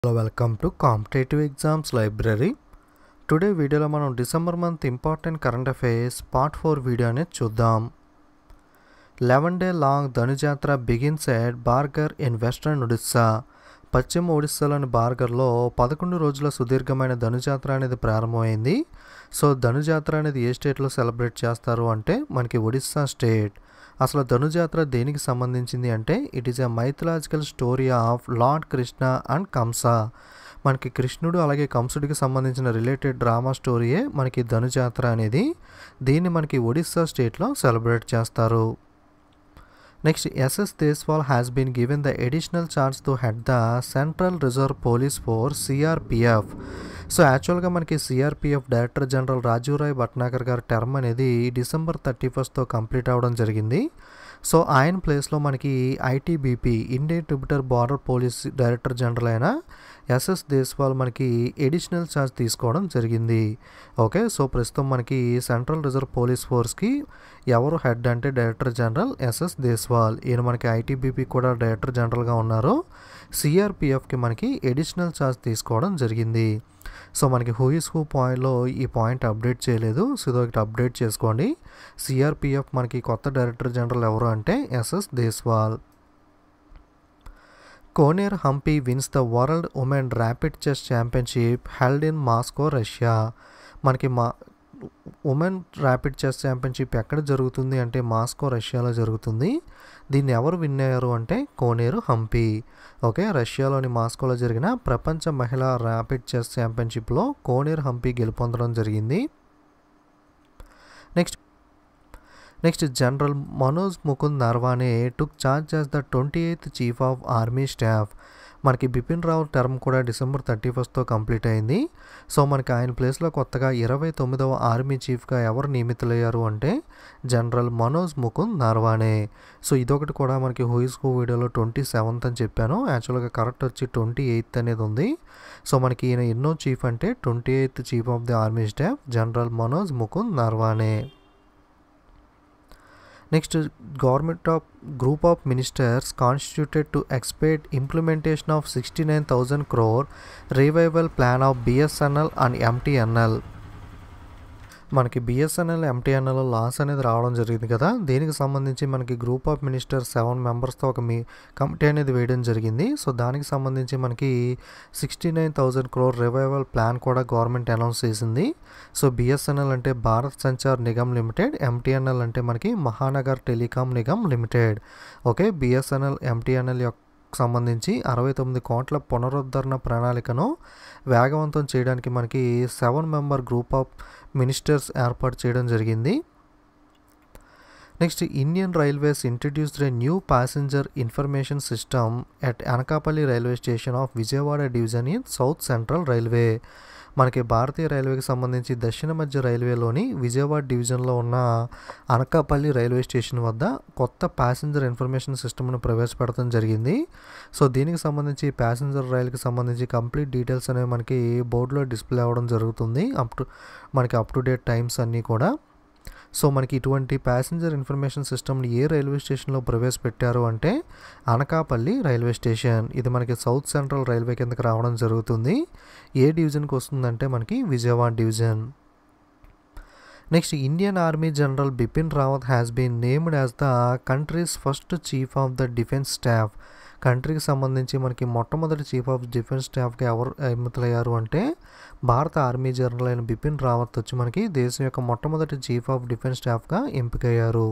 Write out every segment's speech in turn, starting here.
Hello welcome to competitive exams library today వీడియోలో మనం December month important current affairs part four video అనేది చూద్దాం eleven day long ధనుజాత్ర begins at బార్గర్ in western Odisha పశ్చిమ ఒడిస్సాలోని బార్గర్లో పదకొండు రోజుల సుదీర్ఘమైన ధనుజాత్ర అనేది ప్రారంభమైంది సో ధనుజాత్ర అనేది ఏ స్టేట్లో సెలబ్రేట్ చేస్తారు అంటే మనకి ఒడిస్సా స్టేట్ అసలు ధనుజాత్ర దేనికి సంబంధించింది అంటే it is a mythological story of lord Krishna and Kamsa మనకి కృష్ణుడు అలాగే కంసుడికి సంబంధించిన రిలేటెడ్ డ్రామా స్టోరీయే మనకి ధనుజాత్ర అనేది దీన్ని మనకి ఒడిస్సా స్టేట్లో సెలబ్రేట్ చేస్తారు next SS Deswal has been given the additional charge to head the central reserve police force CRPF so యాక్చువల్గా మనకి CRPF director general Rajeev Rai Bhatnagar గారి టర్మ్ అనేది డిసెంబర్ థర్టీ ఫస్ట్తో కంప్లీట్ అవ్వడం జరిగింది సో ఆయన ప్లేస్లో మనకి ITBP Indian Tibetan border police director general అయిన ఎస్ఎస్ దేశ్వాల్ మనకి ఎడిషనల్ ఛార్జ్ తీసుకోవడం జరిగింది ఓకే సో ప్రస్తుతం మనకి సెంట్రల్ రిజర్వ్ పోలీస్ ఫోర్స్కి ఎవరు హెడ్ అంటే డైరెక్టర్ జనరల్ ఎస్ఎస్ దేశ్వాల్ ఈయన మనకి ఐటీబీపీ కూడా డైరెక్టర్ జనరల్గా ఉన్నారు సిఆర్పిఎఫ్కి మనకి ఎడిషనల్ ఛార్జ్ తీసుకోవడం జరిగింది సో మనకి హూయిస్ హూ పాయింట్లో ఈ పాయింట్ అప్డేట్ చేయలేదు సో ఇది ఒకటి అప్డేట్ చేసుకోండి సిఆర్పిఎఫ్ మనకి కొత్త డైరెక్టర్ జనరల్ ఎవరు అంటే SS Deswal Koneru Humpy wins the world women rapid chess championship held in Moscow Russia మనకి మా ఉమెన్ ర్యాపిడ్ చెస్ ఛాంపియన్షిప్ ఎక్కడ జరుగుతుంది అంటే మాస్కో రష్యాలో జరుగుతుంది దీన్ని ఎవరు విన్ అయ్యారు అంటే కోనేరు హంపి ఓకే రష్యాలోని మాస్కోలో జరిగిన ప్రపంచ మహిళా ర్యాపిడ్ చెస్ ఛాంపియన్షిప్లో కోనేరు హంపి గెలుపొందడం జరిగింది next next general Manoj Mukund Naravane took charge as the twenty eighth chief of army staff మనకి బిపిన్ రావు టర్మ్ కూడా డిసెంబర్ థర్టీ ఫస్ట్తో కంప్లీట్ అయింది సో మనకి ఆయన ప్లేస్లో కొత్తగా ఇరవై తొమ్మిదవ ఆర్మీ చీఫ్గా ఎవరు నియమితులయ్యారు అంటే జనరల్ మనోజ్ ముకుంద్ నార్వానే సో ఇదొకటి కూడా మనకి హూయిస్ హూ వీడియోలో ట్వంటీ సెవెంత్ అని చెప్పాను యాక్చువల్గా కరెక్ట్ వచ్చి ట్వంటీ ఎయిత్ అనేది ఉంది సో మనకి ఈయన ఎన్నో చీఫ్ అంటే twenty eighth chief of the army staff general Manoj Mukund Naravane next government of group of ministers constituted to expect implementation of sixty nine thousand crore revival plan of BSNL and MTNL మనకి BSNL MTNL loss అనేది రావడం జరిగింది కదా దీనికి సంబంధించి మనకి group of ministers seven మెంబర్స్తో ఒక మీ కమిటీ అనేది వేయడం జరిగింది సో దానికి సంబంధించి మనకి sixty nine thousand crore revival plan కూడా గవర్నమెంట్ అనౌన్స్ చేసింది సో బిఎస్ఎన్ఎల్ అంటే భారత్ సంచార్ నిగమ్ లిమిటెడ్ ఎంటీఎన్ఎల్ అంటే మనకి Mahanagar telecom Nigam limited okay BSNL MTNL యొక్క సంబంధించి అరవై తొమ్మిది కోట్ల పునరుద్ధరణ ప్రణాళికను వేగవంతం చేయడానికి మనకి seven member group of ministers ఏర్పాటు చేయడం జరిగింది next Indian railways introduced a new passenger information system at Anakapalli railway station of Vijayawada division in south central railway మనకి భారతీయ రైల్వేకి సంబంధించి దక్షిణ మధ్య రైల్వేలోని విజయవాడ డివిజన్లో ఉన్న అనకాపల్లి రైల్వే స్టేషన్ వద్ద కొత్త ప్యాసింజర్ ఇన్ఫర్మేషన్ సిస్టమ్ను ప్రవేశపెడతం జరిగింది సో దీనికి సంబంధించి ప్యాసింజర్ రైలుకి సంబంధించి కంప్లీట్ డీటెయిల్స్ అనేవి మనకి బోర్డులో డిస్ప్లే అవ్వడం జరుగుతుంది అప్ టు మనకి అప్ టు డేట్ టైమ్స్ అన్నీ కూడా సో మనకి ఇటువంటి ప్యాసింజర్ ఇన్ఫర్మేషన్ సిస్టమ్ని ఏ రైల్వే స్టేషన్లో ప్రవేశపెట్టారు అంటే అనకాపల్లి రైల్వే స్టేషన్ ఇది మనకి సౌత్ సెంట్రల్ రైల్వే కిందకి రావడం జరుగుతుంది ఏ డివిజన్కి వస్తుందంటే మనకి Vijayawada division next Indian army general Bipin Rawat has been named as the country's first chief of the defence staff కంట్రీకి సంబంధించి మనకి మొట్టమొదటి చీఫ్ ఆఫ్ డిఫెన్స్ స్టాఫ్కి ఎవరు ఎన్నికలయ్యారు అంటే భారత ఆర్మీ జనరల్ అయిన బిపిన్ రావత్ వచ్చి మనకి దేశం యొక్క మొట్టమొదటి చీఫ్ ఆఫ్ డిఫెన్స్ స్టాఫ్గా ఎంపికయ్యారు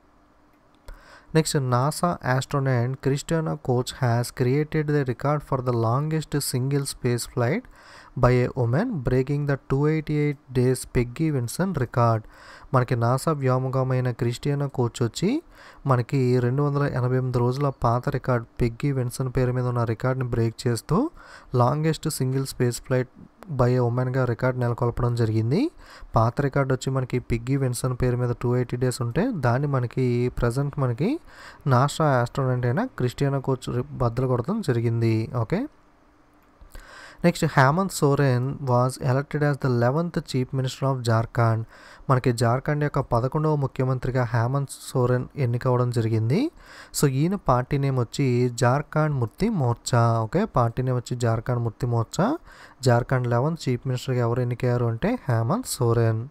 next NASA astronaut Christina Koch has created the record for the longest single space flight by a women breaking the two eighty eight days Peggy Whitson record మనకి NASA వ్యోమగామైన Christina Koch వచ్చి మనకి రెండు వందల ఎనభై ఎనిమిది రోజుల పాత రికార్డ్ పెగ్గీ విన్సన్ పేరు మీద ఉన్న రికార్డ్ని బ్రేక్ చేస్తూ longest single space flight by ఉమెన్గా రికార్డ్ నెలకొల్పడం జరిగింది పాత రికార్డ్ వచ్చి మనకి పిగ్గీ విన్సన్ పేరు మీద టూ ఎయిటీ డేస్ ఉంటే దాన్ని మనకి ప్రజెంట్ మనకి నాసా ఆస్ట్రోనెంట్ అయిన క్రిస్టియానా కోచ్ బద్దలు కొడటం జరిగింది okay next Hemant Soren was elected as the eleventh chief minister of Jharkhand మనకి జార్ఖండ్ యొక్క పదకొండవ ముఖ్యమంత్రిగా హేమంత్ సోరెన్ ఎన్నికవడం జరిగింది సో ఈయన పార్టీ నేమ్ వచ్చి జార్ఖండ్ ముక్తి మోర్చా ఓకే పార్టీ నేమ్ వచ్చి జార్ఖండ్ ముక్తి మోర్చా జార్ఖండ్ లెవెన్త్ చీఫ్ మినిస్టర్గా ఎవరు ఎన్నికయ్యారు అంటే Hemant Soren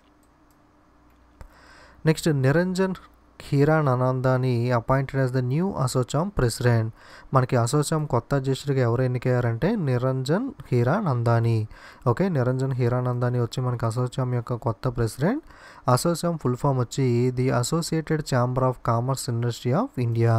next Niranjan Hiranandani appointed as the new ASSOCHAM president మనకి అసోచామ్ కొత్త అధ్యక్షుడిగా ఎవరు ఎన్నికయ్యారంటే నిరంజన్ హీరానందాని ఓకే నిరంజన్ హీరానందాని వచ్చి మనకి అసోచామ్ యొక్క కొత్త ప్రెసిడెంట్ అసోచామ్ ఫుల్ ఫామ్ వచ్చి the associated chamber of commerce industry of India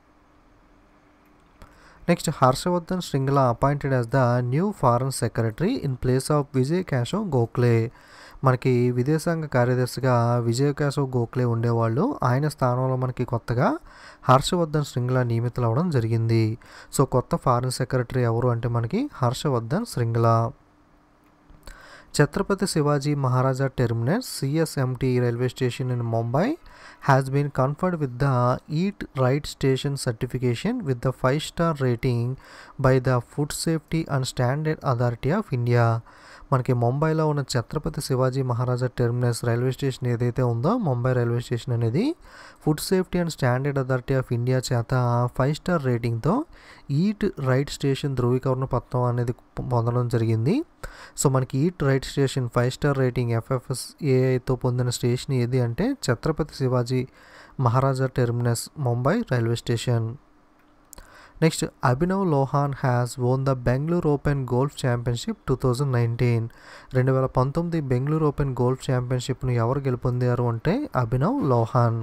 next Harshvardhan Shringla appointed as the new foreign secretary in place of Vijay Keshav Gokhale మనకి విదేశాంగ కార్యదర్శిగా విజయ్ కేశవ్ గోఖలే ఉండేవాళ్ళు ఆయన స్థానంలో మనకి కొత్తగా హర్షవర్ధన్ శ్రింగ్లా నియమితులు అవడం జరిగింది సో కొత్త ఫారెన్ సెక్రటరీ ఎవరు అంటే మనకి Harshvardhan Shringla Chhatrapati Shivaji Maharaja terminus CSMT railway station in Mumbai has been conferred with the eat right station certification with the five star rating by the food safety and standard authority of India మనకి ముంబైలో ఉన్న Chhatrapati Shivaji Maharaja terminus railway station ఏదైతే ఉందో Mumbai railway station అనేది food safety and standard authority of India చేత five star రేటింగ్తో eat right station ధృవీకరణ పత్రం అనేది పొందడం జరిగింది సో మనకి eat right station five star rating ఎఫ్ఎఫ్ఎస్ఏఐతో పొందిన స్టేషన్ ఏది అంటే Chhatrapati Shivaji Maharaja terminus Mumbai railway station next Abhinav Lohan has won the Bengaluru open golf championship two thousand nineteen రెండు వేల పంతొమ్మిది బెంగళూరు ఓపెన్ గోల్ఫ్ ఛాంపియన్షిప్ను ఎవరు గెలుపొందారు అంటే Abhinav Lohan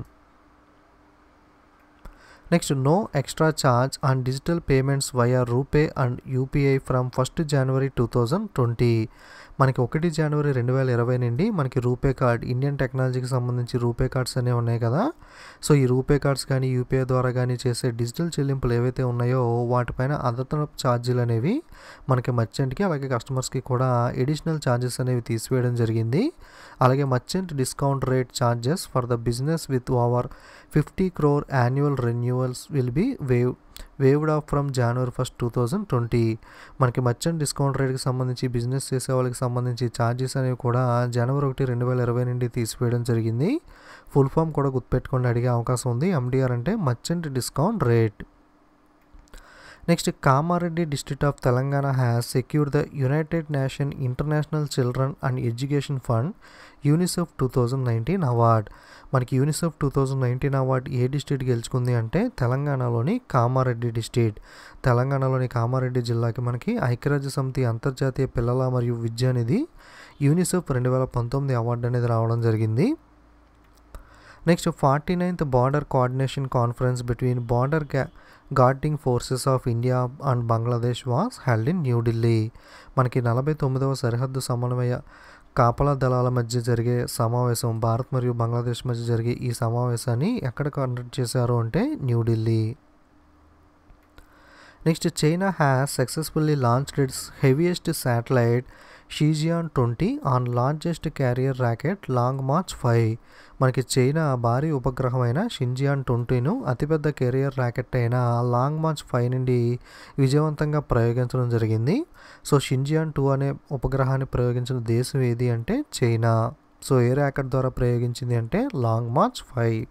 next no extra charge on digital payments via RuPay and UPI from first January two thousand twenty మనకి ఒకటి జనవరి రెండు వేల ఇరవై నుండి మనకి రూపే కార్డ్ ఇండియన్ టెక్నాలజీకి సంబంధించి రూపే కార్డ్స్ అనేవి ఉన్నాయి కదా సో ఈ రూపే కార్డ్స్ కానీ యూపీఐ ద్వారా కానీ చేసే డిజిటల్ చెల్లింపులు ఏవైతే ఉన్నాయో వాటిపైన అదనపు ఛార్జీలు అనేవి మనకి మర్చెంట్కి అలాగే కస్టమర్స్కి కూడా ఎడిషనల్ ఛార్జెస్ అనేవి తీసివేయడం జరిగింది అలాగే merchant discount rate charges for the business with over fifty crore annual renewals will be waive waived off from January first two thousand twenty మనకి మర్చెంట్ డిస్కౌంట్ రేట్కి సంబంధించి బిజినెస్ చేసే వాళ్ళకి సంబంధించి ఛార్జెస్ అనేవి కూడా జనవరి ఒకటి రెండు వేల ఇరవై నుండి తీసివేయడం జరిగింది ఫుల్ ఫామ్ కూడా గుర్తుపెట్టుకొని అడిగే అవకాశం ఉంది ఎండిఆర్ అంటే merchant discount rate next Kamareddy district of Telangana has secure the united nation international children and education fund UNICEF two thousand nineteen award మనకి UNICEF two thousand nineteen award ఏ డిస్ట్రిక్ట్ గెలుచుకుంది అంటే తెలంగాణలోని కామారెడ్డి డిస్ట్రిక్ట్ తెలంగాణలోని కామారెడ్డి జిల్లాకి మనకి ఐక్యరాజ్య సమితి అంతర్జాతీయ పిల్లల మరియు విద్య అనేది యూనిసెఫ్ రెండు వేల పంతొమ్మిది అవార్డు అనేది రావడం జరిగింది next forty ninth border coordination conference between border గ్యా guarding forces of India and Bangladesh was held in New Delhi మనకి నలభై తొమ్మిదవ సరిహద్దు సమన్వయ కాపలా దళాల మధ్య జరిగే సమావేశం భారత్ మరియు బంగ్లాదేశ్ మధ్య జరిగే ఈ సమావేశాన్ని ఎక్కడ కండక్ట్ చేశారు అంటే New Delhi next China has successfully launched its heaviest satellite Shijian twenty on largest carrier rocket long march five మనకి చైనా భారీ ఉపగ్రహమైన షింజియాన్ ట్వంటీను అతిపెద్ద కెరియర్ ర్యాకెట్ అయిన లాంగ్ మార్చ్ ఫైవ్ నుండి విజయవంతంగా ప్రయోగించడం జరిగింది సో షింజియాన్ టూ అనే ఉపగ్రహాన్ని ప్రయోగించిన దేశం ఏది అంటే చైనా సో ఏ ర్యాకెట్ ద్వారా ప్రయోగించింది అంటే long march five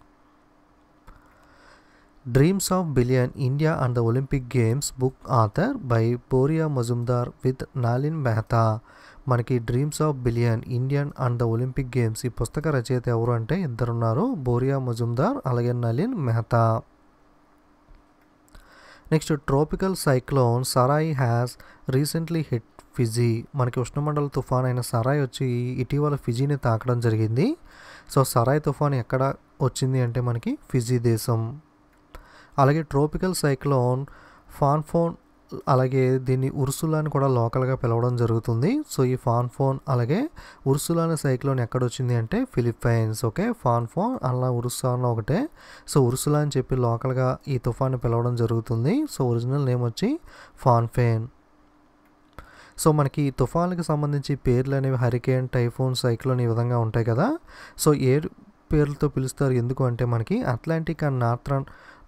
dreams of billion India and the olympic games book author by Boria Majumdar with Nalin Mehta మనకి dreams of billion Indian and the olympic games ఈ పుస్తక రచయిత ఎవరు అంటే ఇద్దరున్నారు బోరియా మజుందార్ అలాగే Nalin Mehta next tropical cyclone Sarai has recently hit Fiji మనకి ఉష్ణమండల తుఫాన్ అయిన సరాయ్ వచ్చి ఇటీవల ఫిజీని తాకడం జరిగింది సో సరాయ్ తుఫాన్ ఎక్కడ వచ్చింది అంటే మనకి ఫిజీ దేశం అలాగే ట్రోపికల్ సైక్లోన్ ఫాన్ఫోన్ అలాగే దీన్ని ఉర్సులా అని కూడా లోకల్గా పిలవడం జరుగుతుంది సో ఈ ఫాన్ఫోన్ అలాగే ఉర్సులా అనే సైక్లోన్ ఎక్కడ వచ్చింది అంటే ఫిలిప్పైన్స్ ఓకే ఫాన్ఫోన్ అలా ఉర్సులా అన్న ఒకటే సో ఉర్సులా అని చెప్పి లోకల్గా ఈ తుఫాన్ని పిలవడం జరుగుతుంది సో ఒరిజినల్ నేమ్ వచ్చి ఫాన్ఫేన్ సో మనకి ఈ తుఫాన్కి సంబంధించి పేర్లు అనేవి హరికేన్ టైఫోన్ సైక్లోన్ ఈ విధంగా ఉంటాయి కదా సో ఏ పేర్లతో పిలుస్తారు ఎందుకు అంటే మనకి Atlantic and northern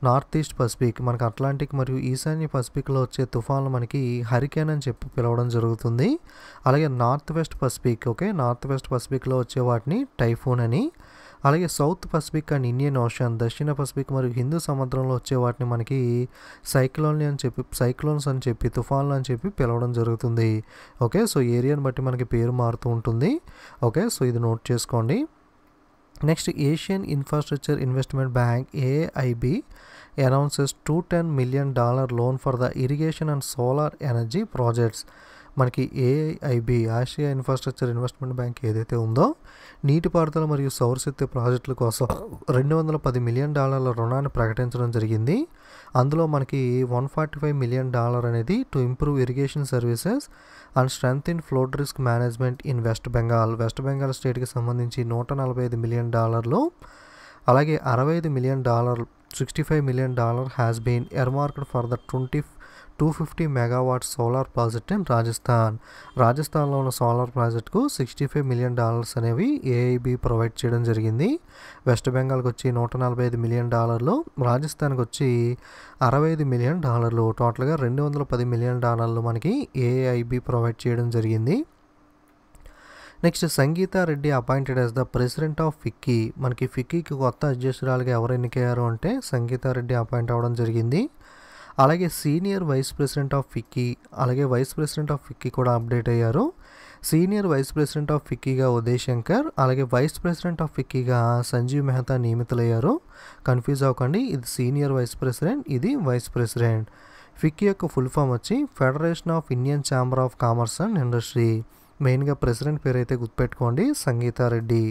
north east Pacific మనకి అట్లాంటిక్ మరియు ఈశాన్య పసిఫిక్లో వచ్చే తుఫాన్లు మనకి హరికేన్ అని చెప్పి పిలవడం జరుగుతుంది అలాగే north west Pacific okay north west పసిఫిక్లో వచ్చే వాటిని టైఫూన్ అని అలాగే south Pacific and Indian ocean దక్షిణ పసిఫిక్ మరియు హిందూ సముద్రంలో వచ్చే వాటిని మనకి సైక్లోన్ అని చెప్పి సైక్లోన్స్ అని చెప్పి తుఫాన్లు అని చెప్పి పిలవడం జరుగుతుంది ఓకే సో ఏరియాని బట్టి మనకి పేరు మారుతూ ఉంటుంది ఓకే సో ఇది నోట్ చేసుకోండి next Asian infrastructure investment bank AIB announces two ten million dollar loan for the irrigation and solar energy projects మనకి ఏఐబి ఆసియా ఇన్ఫ్రాస్ట్రక్చర్ ఇన్వెస్ట్మెంట్ బ్యాంక్ ఏదైతే ఉందో నీటిపారుదల మరియు సౌరశక్తి ప్రాజెక్టుల కోసం రెండు వందల పది మిలియన్ డాలర్ల రుణాన్ని ప్రకటించడం జరిగింది అందులో మనకి one forty five million dollar అనేది to improve irrigation services and strength in flood risk management in west Bengal west Bengal స్టేట్కి సంబంధించి నూట నలభై ఐదు మిలియన్ డాలర్లు అలాగే అరవై ఐదు million dollar sixty five million dollar has been earmarked for the twenty two fifty megawatt solar project in Rajasthan రాజస్థాన్లో ఉన్న సోలార్ ప్రాజెక్టుకు సిక్స్టీ ఫైవ్ మిలియన్ డాలర్స్ అనేవి ఏఐబి ప్రొవైడ్ చేయడం జరిగింది వెస్ట్ బెంగాల్కి వచ్చి నూట నలభై ఐదు మిలియన్ డాలర్లు రాజస్థాన్కి వచ్చి అరవై ఐదు మిలియన్ డాలర్లు టోటల్గా రెండు వందల పది మిలియన్ డాలర్లు మనకి ఏఐబి ప్రొవైడ్ చేయడం జరిగింది next Sangita Reddy appointed as the president of FICCI మనకి ఫిక్కీకి కొత్త అధ్యక్షురాలుగా ఎవరు ఎన్నికయ్యారు అంటే సంగీత రెడ్డి అపాయింట్ అవ్వడం జరిగింది అలాగే senior vice president of FICCI అలాగే వైస్ ప్రెసిడెంట్ ఆఫ్ ఫిక్కీ కూడా అప్డేట్ అయ్యారు సీనియర్ వైస్ ప్రెసిడెంట్ ఆఫ్ ఫిక్కీగా ఉదయ్ శంకర్ అలాగే వైస్ ప్రెసిడెంట్ ఆఫ్ ఫిక్కీగా సంజీవ్ మెహతా నియమితులయ్యారు కన్ఫ్యూజ్ అవ్వకండి ఇది సీనియర్ వైస్ ప్రెసిడెంట్ ఇది వైస్ ప్రెసిడెంట్ ఫిక్కీ యొక్క ఫుల్ ఫామ్ వచ్చి federation of Indian chamber of commerce and industry మెయిన్గా ప్రెసిడెంట్ పేరు అయితే గుర్తుపెట్టుకోండి Sangita Reddy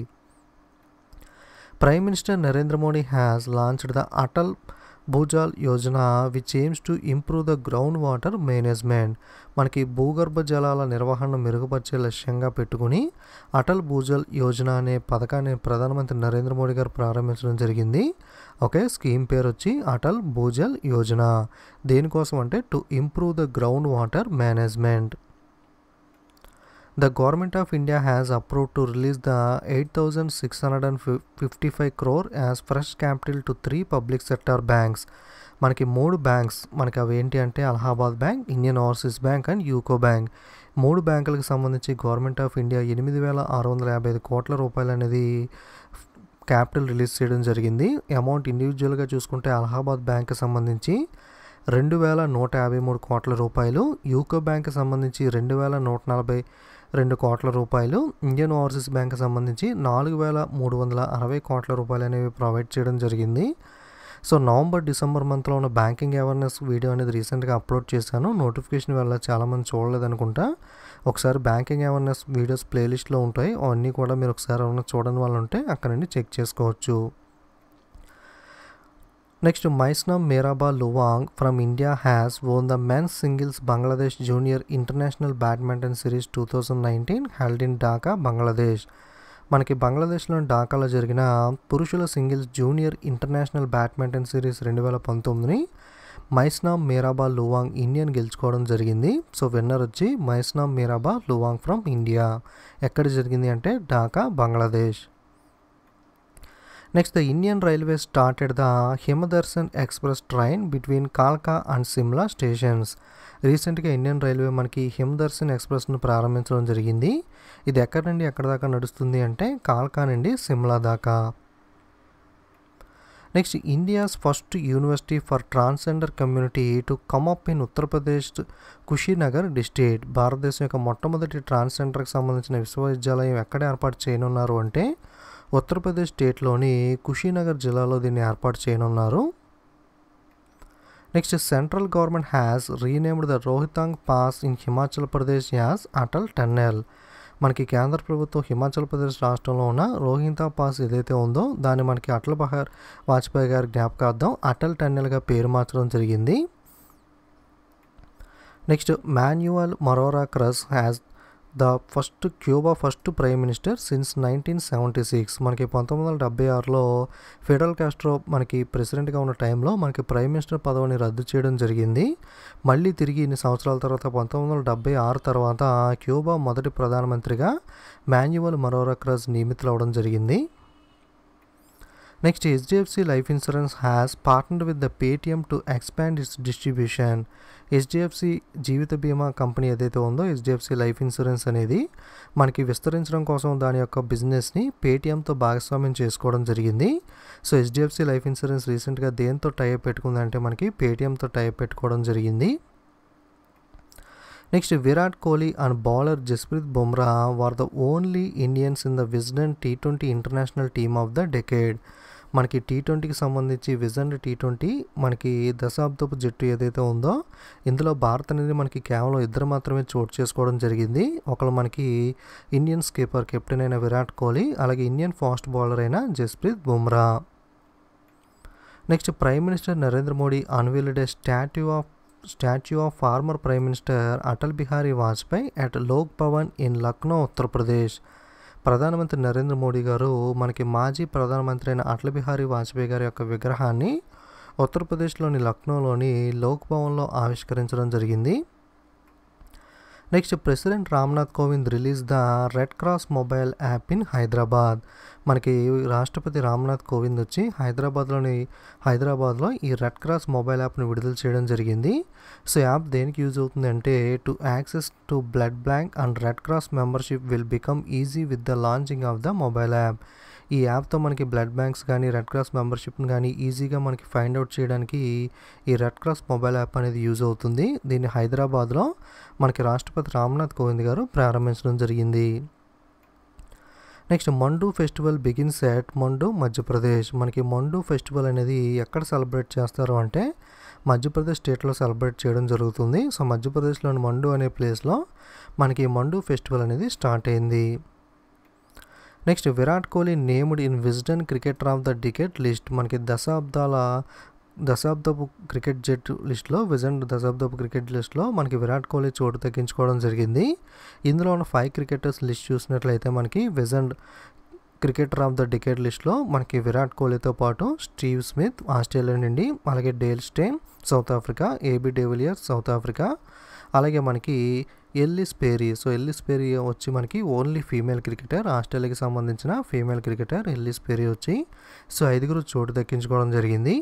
prime minister Narendra Modi has launched the Atal Bhujal Yojana which aims to improve the ground water management మనకి భూగర్భ జలాల నిర్వహణను మెరుగుపరిచే లక్ష్యంగా పెట్టుకుని అటల్ భూజల్ యోజన అనే పథకాన్ని ప్రధానమంత్రి నరేంద్ర మోడీ గారు ప్రారంభించడం జరిగింది ఓకే స్కీమ్ పేరు వచ్చి అటల్ భూజల్ యోజన దేనికోసం అంటే to improve the ground water management The Government of India has approved to release the 8,655 crore as fresh capital to three public sector banks. మనకి మూడు బ్యాంక్స్ మనకి అవి ఏంటి అంటే Allahabad bank Indian overseas bank and UCO bank మూడు బ్యాంకులకు సంబంధించి government of India ఎనిమిది వేల ఆరు వందల యాభై ఐదు కోట్ల రూపాయలు అనేది క్యాపిటల్ రిలీజ్ చేయడం జరిగింది అమౌంట్ ఇండివిజువల్గా చూసుకుంటే అలహాబాద్ బ్యాంక్కి సంబంధించి రెండు వేల నూట యాభై మూడు కోట్ల రూపాయలు యూకో బ్యాంక్కి సంబంధించి రెండు వేల నూట నలభై రెండు కోట్ల రూపాయలు ఇండియన్ ఓవర్సీస్ బ్యాంక్ సంబంధించి నాలుగు వేల మూడు వందల అరవై కోట్ల రూపాయలు అనేవి ప్రొవైడ్ చేయడం జరిగింది సో నవంబర్ డిసెంబర్ మంత్లో ఉన్న బ్యాంకింగ్ అవేర్నెస్ వీడియో అనేది రీసెంట్గా అప్లోడ్ చేశాను నోటిఫికేషన్ వల్ల చాలామంది చూడలేదు అనుకుంటా ఒకసారి బ్యాంకింగ్ అవేర్నెస్ వీడియోస్ ప్లేలిస్ట్లో ఉంటాయి అవన్నీ కూడా మీరు ఒకసారి ఏమైనా చూడని వాళ్ళు ఉంటే అక్కడ నుండి చెక్ చేసుకోవచ్చు next Maisnam Meiraba Luwang from India has won the men's singles Bangladesh junior international badminton series two thousand nineteen held in Dhaka Bangladesh మనకి బంగ్లాదేశ్లోని ఢాకాలో జరిగిన పురుషుల singles junior international badminton series రెండు వేల పంతొమ్మిదిని మైస్నామ్ మీరాబా లువాంగ్ ఇండియన్ గెలుచుకోవడం జరిగింది సో విన్నర్ వచ్చి మైస్నామ్ మీరాబా లువాంగ్ ఫ్రమ్ ఇండియా ఎక్కడ జరిగింది అంటే Dhaka Bangladesh next the Indian railway started the Himdarshan express train between కాల్కా అండ్ సిమ్లా స్టేషన్స్ రీసెంట్గా ఇండియన్ రైల్వే మనకి హిమదర్శన్ ఎక్స్ప్రెస్ను ప్రారంభించడం జరిగింది ఇది ఎక్కడి నుండి ఎక్కడ దాకా నడుస్తుంది అంటే కాల్కా నుండి సిమ్లా దాకా next India's first university for transgender community to come up in Uttar Pradesh Kushinagar district భారతదేశం యొక్క మొట్టమొదటి ట్రాన్స్జెండర్కి సంబంధించిన విశ్వవిద్యాలయం ఎక్కడ ఏర్పాటు చేయనున్నారు అంటే ఉత్తరప్రదేశ్ స్టేట్లోని కుషీనగర్ జిల్లాలో దీన్ని ఏర్పాటు చేయనున్నారు next central government has renamed the Rohtang pass in Himachal Pradesh as Atal tunnel మనకి కేంద్ర ప్రభుత్వం హిమాచల్ ప్రదేశ్ రాష్ట్రంలో ఉన్న రోహింతా పాస్ ఏదైతే ఉందో దాన్ని మనకి అటల్ బహార్ వాజ్పేయి గారి జ్ఞాపకార్థం అటల్ టన్నెల్గా పేరు మార్చడం జరిగింది next Manuel Marrero Cruz has the first Cuba first prime minister since nineteen seventy six మనకి పంతొమ్మిది వందల డెబ్బై ఆరులో ఫెడరల్ కాస్ట్రో మనకి ప్రెసిడెంట్గా ఉన్న టైంలో మనకి ప్రైమ్ మినిస్టర్ పదవిని రద్దు చేయడం జరిగింది మళ్ళీ తిరిగి ఇన్ని సంవత్సరాల తర్వాత పంతొమ్మిది వందల డెబ్బై ఆరు తర్వాత క్యూబా మొదటి ప్రధానమంత్రిగా మాన్యువల్ మరోరా క్రస్ నియమితులవడం జరిగింది next HDFC life insurance has partner with the Paytm to expand its distribution HDFC జీవిత బీమా కంపెనీ ఏదైతే ఉందో హెచ్డిఎఫ్సి లైఫ్ ఇన్సూరెన్స్ అనేది మనకి విస్తరించడం కోసం దాని యొక్క బిజినెస్ని పేటిఎంతో భాగస్వామ్యం చేసుకోవడం జరిగింది సో హెచ్డిఎఫ్సి లైఫ్ ఇన్సూరెన్స్ రీసెంట్గా దేంతో టైప్ పెట్టుకుందంటే మనకి పేటిఎంతో టైప్ పెట్టుకోవడం జరిగింది next Virat Kohli and bowler Jasprit Bumrah were the only Indians in the Wisden T twenty international team of the decade మనకి టీ ట్వంటీకి సంబంధించి విజన్ టీ ట్వంటీ మనకి దశాబ్దపు జట్టు ఏదైతే ఉందో ఇందులో భారత్ అనేది మనకి కేవలం ఇద్దరు మాత్రమే చోటు చేసుకోవడం జరిగింది ఒకళ్ళు మనకి ఇండియన్ స్కీపర్ కెప్టెన్ అయిన విరాట్ కోహ్లీ అలాగే ఇండియన్ ఫాస్ట్ బౌలర్ అయిన Jasprit Bumrah next prime minister Narendra Modi unveiled a statue of statue of former prime minister Atal Bihari Vajpayee at Lok Bhavan in Lucknow Uttar Pradesh ప్రధానమంత్రి నరేంద్ర మోడీ గారు మనకి మాజీ ప్రధానమంత్రి అయిన అటల్ బిహారీ వాజ్పేయి గారి యొక్క విగ్రహాన్ని ఉత్తరప్రదేశ్లోని లక్నోలోని లోక్ భవన్లో ఆవిష్కరించడం జరిగింది next president Ramnath Kovind release the red cross mobile app in Hyderabad మనకి రాష్ట్రపతి రామ్నాథ్ కోవింద్ వచ్చి హైదరాబాద్లోని హైదరాబాద్లో ఈ రెడ్ క్రాస్ మొబైల్ యాప్ని విడుదల చేయడం జరిగింది సో యాప్ దేనికి యూజ్ అవుతుంది అంటే to access to blood bank and red cross membership will become easy with the launching of the mobile app ఈ యాప్తో మనకి బ్లడ్ బ్యాంక్స్ కానీ రెడ్ క్రాస్ మెంబర్షిప్ని కానీ ఈజీగా మనకి ఫైండ్ అవుట్ చేయడానికి ఈ రెడ్ క్రాస్ మొబైల్ యాప్ అనేది యూజ్ అవుతుంది దీన్ని హైదరాబాద్లో మనకి రాష్ట్రపతి రామ్నాథ్ కోవింద్ గారు ప్రారంభించడం జరిగింది నెక్స్ట్ మండు ఫెస్టివల్ బిగిన్స్ ఎట్ మండు మధ్యప్రదేశ్ మనకి మండు ఫెస్టివల్ అనేది ఎక్కడ సెలబ్రేట్ చేస్తారు అంటే మధ్యప్రదేశ్ స్టేట్లో సెలబ్రేట్ చేయడం జరుగుతుంది సో మధ్యప్రదేశ్లోని మండు అనే ప్లేస్లో మనకి మండు ఫెస్టివల్ అనేది స్టార్ట్ అయింది next Virat Kohli named in Wisden cricketer of the decade list మనకి దశాబ్దాల దశాబ్దపు క్రికెట్ జట్టు లిస్ట్లో విజన్ దశాబ్దపు క్రికెట్ లిస్ట్లో మనకి విరాట్ కోహ్లీ చోటు తగ్గించుకోవడం జరిగింది ఇందులో ఉన్న ఫైవ్ క్రికెటర్స్ లిస్ట్ చూసినట్లయితే మనకి Wisden cricketer of the decade లిస్ట్లో మనకి విరాట్ కోహ్లీతో పాటు స్టీవ్ స్మిత్ ఆస్ట్రేలియా నుండి అలాగే Dale Steyn South Africa AB de Villiers South Africa అలాగే మనకి Ellyse Perry so Ellyse Perry వచ్చి మనకి ఓన్లీ ఫీమేల్ క్రికెటర్ ఆస్ట్రేలియాకి సంబంధించిన ఫీమేల్ క్రికెటర్ ఎల్లిస్ పేరీ వచ్చి సో ఐదుగురు చోటు దక్కించుకోవడం జరిగింది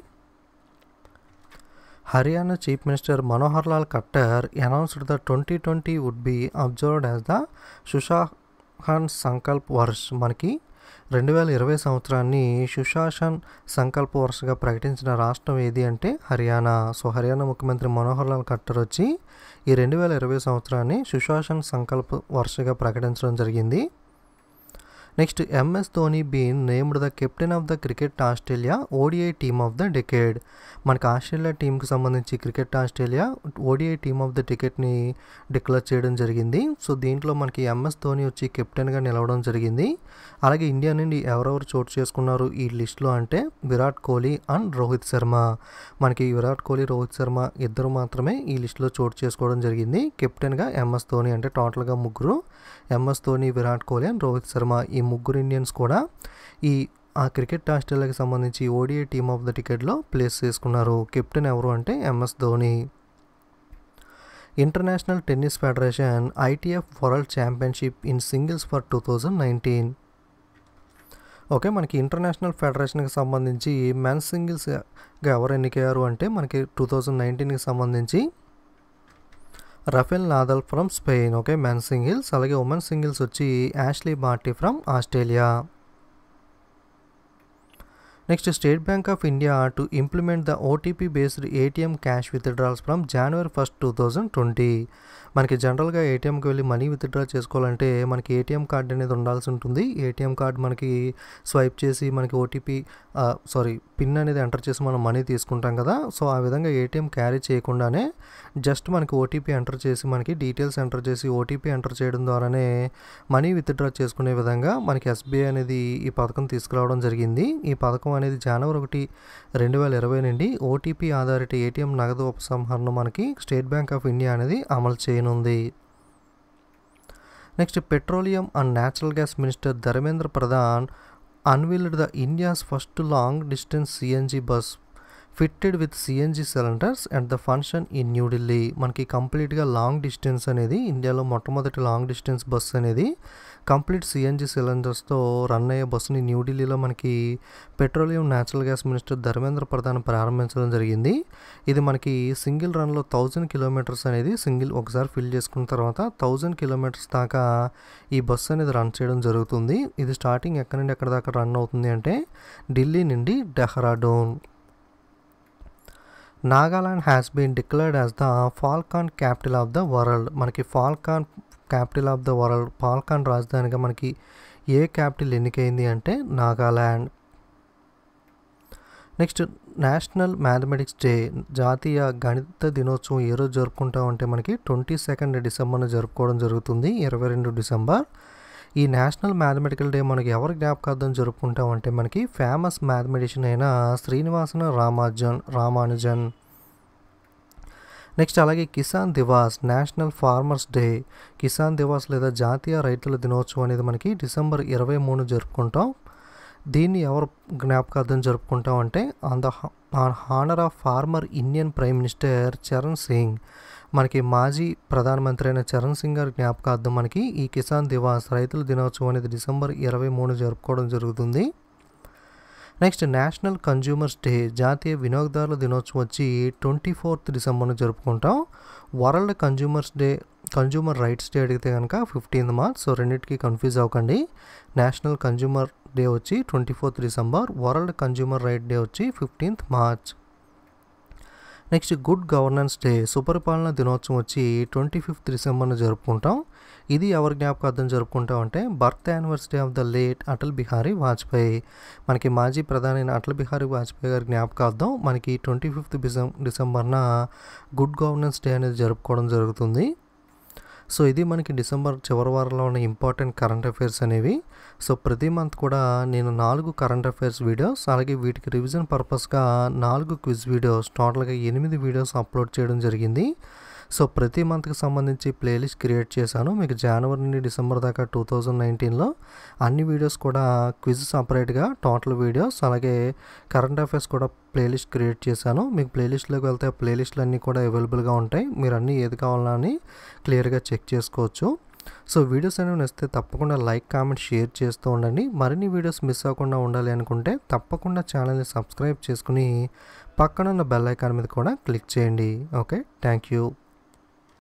Haryana chief minister Manohar Lal Khattar announced the twenty twenty would be observed as the Sushasan Sankalp Varsh మనకి రెండు వేల ఇరవై సంవత్సరాన్ని సుశాసన్ సంకల్ప వర్షగా ప్రకటించిన రాష్ట్రం ఏది అంటే హర్యానా సో హర్యానా ముఖ్యమంత్రి మనోహర్ లాల్ ఖట్టర్ వచ్చి ఈ రెండు వేల ఇరవై సంవత్సరాన్ని సుశాసన్ సంకల్ప వర్షగా ప్రకటించడం జరిగింది next MS Dhoni been named the captain of the cricket Australia ODI team of the decade మనకి ఆస్ట్రేలియా టీంకి సంబంధించి cricket Australia ODI team of the టికెట్ని డిక్లేర్ చేయడం జరిగింది సో దీంట్లో మనకి ఎంఎస్ ధోని వచ్చి కెప్టెన్గా నిలవడం జరిగింది అలాగే ఇండియా నుండి ఎవరెవరు చోటు చేసుకున్నారు ఈ లిస్ట్లో అంటే విరాట్ కోహ్లీ అండ్ రోహిత్ శర్మ మనకి విరాట్ కోహ్లీ రోహిత్ శర్మ ఇద్దరు మాత్రమే ఈ లిస్టులో చోటు చేసుకోవడం జరిగింది కెప్టెన్గా ఎంఎస్ ధోని అంటే టోటల్గా ముగ్గురు ఎంఎస్ ధోని విరాట్ కోహ్లీ అండ్ రోహిత్ శర్మ ఈ ముగ్గురు ఇండియన్స్ కూడా ఈ ఆ క్రికెట్ ఆస్ట్రేలియాకి సంబంధించి ఓడిఐ టీమ్ ఆఫ్ ద టికెట్లో ప్లేస్ చేసుకున్నారు కెప్టెన్ ఎవరు అంటే MS Dhoni international tennis federation ITF world championship in singles for two thousand nineteen okay మనకి ఇంటర్నేషనల్ ఫెడరేషన్కి సంబంధించి మెన్స్ సింగిల్స్గా ఎవరు ఎన్నికయ్యారు అంటే మనకి టూ థౌజండ్ నైన్టీన్కి సంబంధించి Rafael Nadal from Spain okay men singles అలాగే ఉమెన్ సింగిల్స్ వచ్చి Ashleigh Barty from Australia next State Bank of India to implement the OTP based ATM cash withdrawals from January first two thousand twenty మనకి జనరల్గా ఏటీఎంకి వెళ్ళి money withdraw చేసుకోవాలంటే మనకి ATM card అనేది ఉండాల్సి ఉంటుంది ఏటీఎం కార్డ్ మనకి స్వైప్ చేసి మనకి ఓటీపీ సారీ పిన్ అనేది ఎంటర్ చేసి మనం మనీ తీసుకుంటాం కదా సో ఆ విధంగా ఏటీఎం క్యారీ చేయకుండానే జస్ట్ మనకి ఓటీపీ ఎంటర్ చేసి మనకి డీటెయిల్స్ ఎంటర్ చేసి ఓటీపీ ఎంటర్ చేయడం ద్వారానే మనీ విత్డ్రా చేసుకునే విధంగా మనకి ఎస్బీఐ అనేది ఈ పథకం తీసుకురావడం జరిగింది ఈ పథకం అనేది జనవరి ఒకటి రెండు వేల ఇరవై నుండి ఓటీపీ ఆధారిత ఏటీఎం నగదు ఉపసంహరణ మనకి స్టేట్ బ్యాంక్ ఆఫ్ ఇండియా అనేది అమలు చేయనుంది next petroleum and natural gas minister Dharmendra Pradhan unveiled the India's first long distance CNG bus fitted with CNG cylinders and the function in New Delhi మనకి కంప్లీట్గా లాంగ్ డిస్టెన్స్ అనేది ఇండియాలో మొట్టమొదటి లాంగ్ డిస్టెన్స్ బస్సు అనేది complete CNG సిలిండర్స్తో run అయ్యే బస్సుని న్యూఢిల్లీలో మనకి petroleum natural gas minister Dharmendra Pradhan ప్రారంభించడం జరిగింది ఇది మనకి సింగిల్ రన్లో థౌజండ్ కిలోమీటర్స్ అనేది సింగిల్ ఒకసారి ఫిల్ చేసుకున్న తర్వాత థౌజండ్ కిలోమీటర్స్ దాకా ఈ బస్సు అనేది రన్ చేయడం జరుగుతుంది ఇది స్టార్టింగ్ ఎక్కడి నుండి ఎక్కడ దాకా రన్ అవుతుంది అంటే ఢిల్లీ నుండి Dehradun Nagaland has been declared as the falcon capital of the world మనకి falcon capital of the world falcon రాజధానిగా మనకి ఏ క్యాపిటల్ ఎన్నికైంది అంటే Nagaland next national mathematics day జాతీయ గణిత దినోత్సవం ఏ రోజు జరుపుకుంటాం అంటే మనకి ట్వంటీ సెకండ్ డిసెంబర్న జరుపుకోవడం జరుగుతుంది ఇరవై రెండు డిసెంబర్ ఈ నేషనల్ మ్యాథమెటికల్ డే మనకి ఎవరి జ్ఞాపకార్థం జరుపుకుంటాం అంటే మనకి ఫేమస్ మ్యాథమెటిషియన్ అయిన శ్రీనివాసన రామాజన్ రామానుజన్ నెక్స్ట్ అలాగే Kisan Diwas national farmers day Kisan Diwas లేదా జాతీయ రైతుల దినోత్సవం అనేది మనకి డిసెంబర్ ఇరవై మూడు జరుపుకుంటాం దీన్ని ఎవరు జ్ఞాపకార్థం జరుపుకుంటాం అంటే on the honour of former Indian prime minister Charan Singh మనకి మాజీ ప్రధానమంత్రి అయిన చరణ్ సింగ్ గారి జ్ఞాపకార్థం మనకి ఈ కిసాన్ దివాస్ రైతుల దినోత్సవం అనేది డిసెంబర్ ఇరవై మూడు జరుపుకోవడం జరుగుతుంది నెక్స్ట్ నేషనల్ కన్జ్యూమర్స్ డే జాతీయ వినియోగదారుల దినోత్సవం వచ్చి ట్వంటీ ఫోర్త్ డిసెంబర్ను జరుపుకుంటాం world consumers day consumer rights day అడిగితే కనుక ఫిఫ్టీన్త్ మార్చ్ సో రెండింటికి కన్ఫ్యూజ్ అవ్వకండి నేషనల్ కన్జ్యూమర్ డే వచ్చి twenty fourth December world consumer right day వచ్చి fifteenth March next good governance day సుపరిపాలన దినోత్సవం వచ్చి ట్వంటీ ఫిఫ్త్ డిసెంబర్న జరుపుకుంటాం ఇది ఎవరి జ్ఞాపకార్థం జరుపుకుంటాం అంటే birth anniversary of the late Atal Bihari Vajpayee మనకి మాజీ ప్రధాని అయిన అటల్ బిహారీ వాజ్పేయి గారి జ్ఞాపకార్థం మనకి ట్వంటీ ఫిఫ్త్ డిసెం డిసెంబర్న గుడ్ గవర్నెన్స్ డే అనేది జరుపుకోవడం జరుగుతుంది సో ఇది మనకి డిసెంబర్ చివరి వారంలో ఉన్న ఇంపార్టెంట్ కరెంట్ అఫైర్స్ అనేవి సో ప్రతి మంత్ కూడా నేను నాలుగు కరెంట్ అఫైర్స్ వీడియోస్ అలాగే వీటికి రివిజన్ పర్పస్గా నాలుగు క్విజ్ వీడియోస్ టోటల్గా ఎనిమిది వీడియోస్ అప్లోడ్ చేయడం జరిగింది సో ప్రతి మంత్కి సంబంధించి ప్లేలిస్ట్ క్రియేట్ చేశాను మీకు జనవరి నుండి డిసెంబర్ దాకా టూ థౌజండ్ నైన్టీన్లో అన్ని వీడియోస్ కూడా క్విజ్ సపరేట్గా టోటల్ వీడియోస్ అలాగే కరెంట్ అఫైర్స్ కూడా ప్లేలిస్ట్ క్రియేట్ చేశాను మీకు ప్లేలిస్ట్లోకి వెళ్తే ప్లేలిస్ట్లు అన్నీ కూడా అవైలబుల్గా ఉంటాయి మీరు అన్నీ ఏది కావాలన్నా అని క్లియర్గా చెక్ చేసుకోవచ్చు సో వీడియోస్ అనేవి నచ్చితే తప్పకుండా లైక్ కామెంట్ షేర్ చేస్తూ ఉండండి మరిన్ని వీడియోస్ మిస్ అవ్వకుండా ఉండాలి అనుకుంటే తప్పకుండా ఛానల్ని సబ్స్క్రైబ్ చేసుకుని పక్కనున్న బెల్ ఐకాన్ మీద కూడా క్లిక్ చేయండి ఓకే థ్యాంక్ యూ